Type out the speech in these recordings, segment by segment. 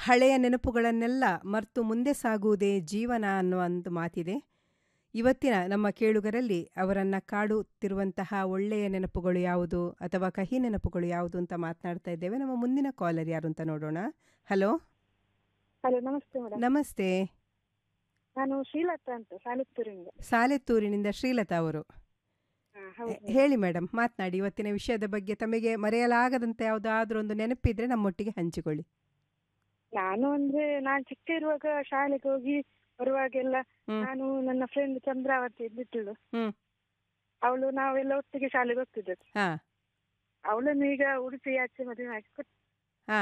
ಹಳೆಯ ನೆನಪುಗಳನ್ನೆಲ್ಲ ಮರೆತು ಮುಂದೆ ಸಾಗುವುದೇ ಜೀವನ ಅನ್ನೋ ಒಂದು ಮಾತಿದೆ ಇವತ್ತಿನ ನಮ್ಮ ಕೇಳುಗರಲ್ಲಿ ಅವರನ್ನು ಕಾಡುತ್ತಿರುವಂತಹ ಒಳ್ಳೆಯ ನೆನಪುಗಳು ಯಾವುದು ಅಥವಾ ಕಹಿ ನೆನಪುಗಳು ಯಾವುದು ಅಂತ ಮಾತನಾಡ್ತಾ ಇದ್ದೇವೆ ನಮ್ಮ ಮುಂದಿನ ಕಾಲರ್ ಯಾರು ಅಂತ ನೋಡೋಣ ಹಲೋ ಹಲೋ ನಮಸ್ತೆ ಮೇಡಮ್ ನಮಸ್ತೆ ನಾನು ಶ್ರೀಲತಾ ಅಂತ ಸಾಲಿಪುರಿಂದ ಸಾಲೆತ್ತೂರಿನಿಂದ ಶ್ರೀಲತಾ ಅವರು ಹಾ, ಹೌದು ಹೇಳಿ ಮೇಡಮ್ ಮಾತನಾಡಿ ಇವತ್ತಿನ ವಿಷಯದ ಬಗ್ಗೆ ತಮಗೆ ಮರೆಯಲಾಗದಂತೆ ಯಾವುದಾದ್ರೂ ಒಂದು ನೆನಪಿದ್ರೆ ನಮ್ಮೊಟ್ಟಿಗೆ ಹಂಚಿಕೊಳ್ಳಿ ನಾನು ಅಂದ್ರೆ ನಾನು ಚಿಕ್ಕ ಇರುವಾಗ ಶಾಲೆಗೆ ಹೋಗಿ ಬರುವಾಗೆಲ್ಲ ಹ್ಮ್. ನಾನು ನನ್ನ ಫ್ರೆಂಡ್ ಚಂದ್ರಾವತಿ ಇದ್ದಿದ್ದಳು ಹ್ಮ್ ಅವಳು ನಾವೆಲ್ಲ ಒಟ್ಟಿಗೆ ಶಾಲೆಗೆ ಹೋಗ್ತಿದ್ದದ್ದು ಹಾ ಅವಳನ್ನು ಈಗ ಉಡುಪಿ ಆಚೆ ಮದುವೆ ಹಾಕಿ ಕೊಟ್ಟು ಹಾ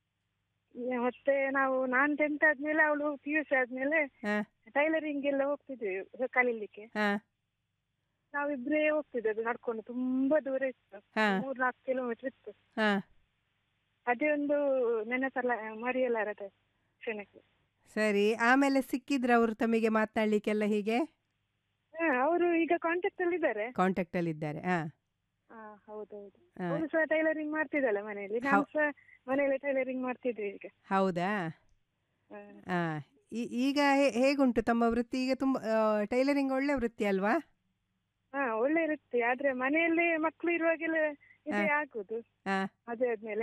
ಮತ್ತೆ ನಾವು ನಾನು ಟೆಂತ್ ಆದ್ಮೇಲೆ ಅವಳು ಪಿ ಯು ಸಿ ಆದ್ಮೇಲೆ ಹಾ ಟೈಲರಿಂಗ್ ಎಲ್ಲ ಹೋಗ್ತಿದ್ವಿ ಕಲೀಲಿಕ್ಕೆ ಹಾ ನಾವಿಬ್ರೇ ಹೋಗ್ತಿದ್ದದ್ದು ನಡ್ಕೊಂಡು ತುಂಬಾ ದೂರ ಇತ್ತು ಹಾ ಮೂರ್ ನಾಲ್ಕು ಕಿಲೋಮೀಟರ್ ಇತ್ತು ಹಾ ಅದೇ ಒಂದು ನೆನಪಲ್ಲ ಮರೆಯಲಾರದ ಕ್ಷಣಕ್ಕೆ ಸರಿ ಆಮೇಲೆ ಸಿಕ್ಕಿದ್ರ ಅವರು ತಮಗೆ ಮಾತನಾಡ್ಲಿಕ್ಕೆಲ್ಲ ಹೀಗೆ ಹಾ ಅವರು ಈಗ ಕಾಂಟ್ಯಾಕ್ಟ್ ಅಲ್ಲಿ ಇದ್ದಾರೆ ಕಾಂಟ್ಯಾಕ್ಟ್ ಅಲ್ಲಿ ಇದ್ದಾರೆ ಹಾ ಹಾ ಹೌದೌದು ಹಾ. ಅವಳು ಸಹ ಟೈಲರಿಂಗ್ ಮಾಡ್ತಿದ್ದಾಳೆ ಮನೆಯಲ್ಲಿ ನಾನು ಸಹ ಮನೆಯಲ್ಲಿ ಟೈಲರಿಂಗ್ ಮಾಡ್ತಿದ್ದೆ ಈಗ ಹೌದಾ ಹಾ. ಹಾ ಈ- ಈಗ ಹೇ- ಹೇಗುಂಟು ತಮ್ಮ ವೃತ್ತಿ ಈಗ ತುಂಬ ಟೈಲರಿಂಗ್ ಒಳ್ಳೆ ವೃತ್ತಿ ಅಲ್ವಾ ಹಾ ಒಳ್ಳೆ ಇರುತ್ತೆ ಆದ್ರೆ ಮನೆಯಲ್ಲಿ ಮಕ್ಕಳು ಇರುವಾಗೆಲ್ಲ ಇದೇ ಹಾ. ಆಗುದು ಹಾ ಮದುವೆ ಆದ್ಮೇಲೆ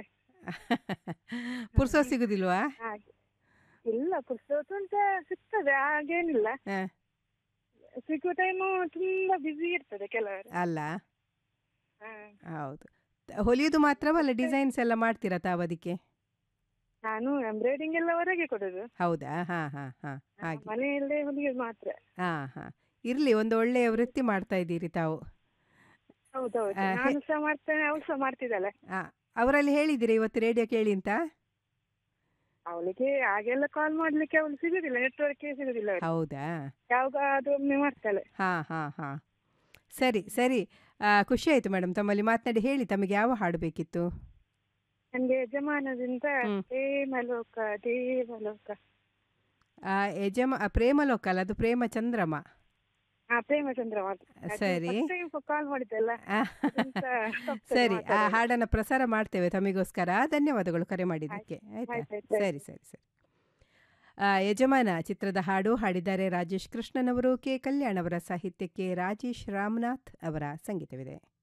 ಪುರ್ಸೋ ಸಿಗುದಿಲ್ವಾ ಹಾಗೆ ಇಲ್ಲ ಪುಸ್ತಕ ಅಂತ ಸಿಗ್ತದೆ ಹಾಗೇನಿಲ್ಲ ಹಾ ಸಿಗುವ ಟೈಮು ತುಂಬಾ ಬಿಸಿ ಇರ್ತದೆ ಕೆಲವರು ಅಲ್ಲ ಹಾ. ಹೌದು ತ- ಹೊಲಿಯೋದು ಮಾತ್ರವಲ್ಲ ಡಿಸೈನ್ಸ್ ಎಲ್ಲ ಮಾಡ್ತೀರಾ ತಾವು ಅದಕ್ಕೆ ನಾನು ಎಂಬ್ರಾಯ್ಡಿಂಗ್ ಎಲ್ಲ ಹೊರಗೆ ಕೊಡೋದು ಹೌದಾ ಹಾ ಹಾ ಹಾ ಹಾಗೆ ಮನೆಯಲ್ಲೇ ಹೊಲಿಯೋದು ಮಾತ್ರ ಹಾ ಹಾ ಇರ್ಲಿ ಒಂದು ಒಳ್ಳೆಯ ವೃತ್ತಿ ಮಾಡ್ತಾ ಇದ್ದೀರಿ ತಾವು ಹೌದೌದು ಆ, ಹೆ- ನಾನು ಸಹ ಮಾಡ್ತೇನೆ ಅವಳು ಸಹ ಮಾಡ್ತಿದ್ದಾಳೆ ಆ, ಅವರಲ್ಲಿ ಹೇಳಿದ್ದೀರಿ ಇವತ್ತು ರೇಡಿಯೋ ಕೇಳಿ ಅಂತ ಅವಳಿಗೆ ಹಾಗೆಲ್ಲ ಕಾಲ್ ಮಾಡ್ಲಿಕ್ಕೆ ಅವಳು ಸಿಗುದಿಲ್ಲ ನೆಟ್ವರ್ಕ್ ಸಿಗುದಿಲ್ಲ ಅವಳಿಗೆ ಹೌದಾ ಯಾವಾಗಾದ್ರೂ ಒಮ್ಮೆ ಮಾಡ್ತಾಳೆ ಹಾ ಹಾ ಹಾ ಸರಿ ಸರಿ ಆ, ಖುಷಿ ಆಯ್ತು ಮೇಡಮ್ ತಮ್ಮಲ್ಲಿ ಮಾತನಾಡಿ ಹೇಳಿ ತಮಗೆ ಯಾವ ಹಾಡು ಬೇಕಿತ್ತು ನನ್ಗೆ ಯಜಮಾನದಿಂದ ಹ್ಮ್. ದೇವಲೋಕ ದೇವಲೋಕ ಆ, ಯಜಮ ಆ, ಪ್ರೇಮಲೋಕ ಅಲ್ಲ ಅದು ಪ್ರೇಮ ಚಂದ್ರಮ ಹಾ ಪ್ರೇಮಚಂದ್ರ ಮಾತು ಸರಿ. ಕಾಲ್ ಮಾಡಿದ್ದಲ್ಲ ಆ, ಅದೆಂತ ತಪ್ಪದೆ ಸರಿ ಆ ಮಾತಾಡೋದು. ಹಾಡನ್ನು ಪ್ರಸಾರ ಮಾಡ್ತೇವೆ ತಮಗೋಸ್ಕರ ಧನ್ಯವಾದಗಳು ಕರೆ ಮಾಡಿದ್ದಕ್ಕೆ ಆಯ್ತಾ ಆಯ್ತು, ಆಯ್ತು, ಸರಿ ಸರಿ ಸರಿ ಆ, ಯಜಮಾನ ಚಿತ್ರದ ಹಾಡು ಹಾಡಿದ್ದಾರೆ ರಾಜೇಶ್ ಕೃಷ್ಣನ್ ಅವರು ಕೆ ಕಲ್ಯಾಣ್ ಅವರ ಸಾಹಿತ್ಯಕ್ಕೆ ರಾಜೇಶ್ ರಾಮನಾಥ್ ಅವರ ಸಂಗೀತವಿದೆ